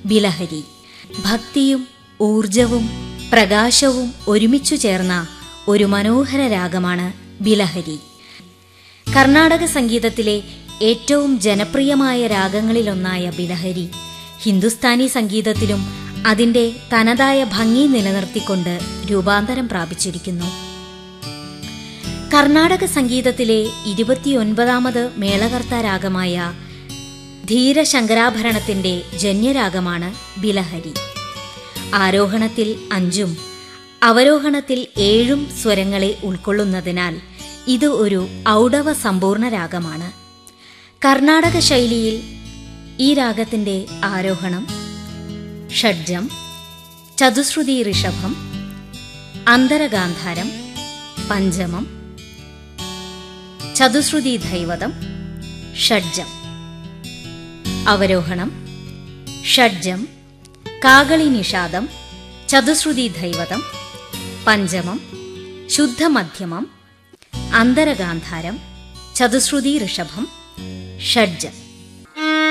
ബിലഹരി ഭക്തിയും ഊർജവും പ്രകാശവും ഒരുമിച്ചു ചേർന്ന ഒരു മനോഹര രാഗമാണ് ബിലഹരി കർണാടക സംഗീതത്തിലെ ഏറ്റവും ജനപ്രിയമായ രാഗങ്ങളിലൊന്നായ ബിലഹരി ഹിന്ദുസ്ഥാനി സംഗീതത്തിലും അതിന്റെ തനതായ ഭംഗി നിലനിർത്തിക്കൊണ്ട് രൂപാന്തരം പ്രാപിച്ചിരിക്കുന്നു കർണാടക സംഗീതത്തിലെ ഇരുപത്തിയൊൻപതാമത് മേളകർത്ത രാഗമായ ധീരശങ്കരാഭരണത്തിന്റെ ജന്യരാഗമാണ് ബിലഹരി ആരോഹണത്തിൽ അഞ്ചും അവരോഹണത്തിൽ ഏഴും സ്വരങ്ങളെ ഉൾക്കൊള്ളുന്നതിനാൽ ഇത് ഒരു ഔഡവ സമ്പൂർണ്ണ രാഗമാണ് കർണാടക ശൈലിയിൽ ഈ രാഗത്തിന്റെ ആരോഹണം ഷഡ്ജം ചതുശ്രുതി ഋഷഭം അന്തരഗാന്ധാരം പഞ്ചമം ചതുശ്രുതി ധൈവതം ഷഡ്ജം അവരോഹണം ഷഡ്ജം കാകളി നിഷാദം ചതുശ്രുതി ധൈവതം പഞ്ചമം ശുദ്ധമധ്യമം അന്തരഗാന്ധാരം ചതുശ്രുതി ഋഷഭം ഷഡ്ജം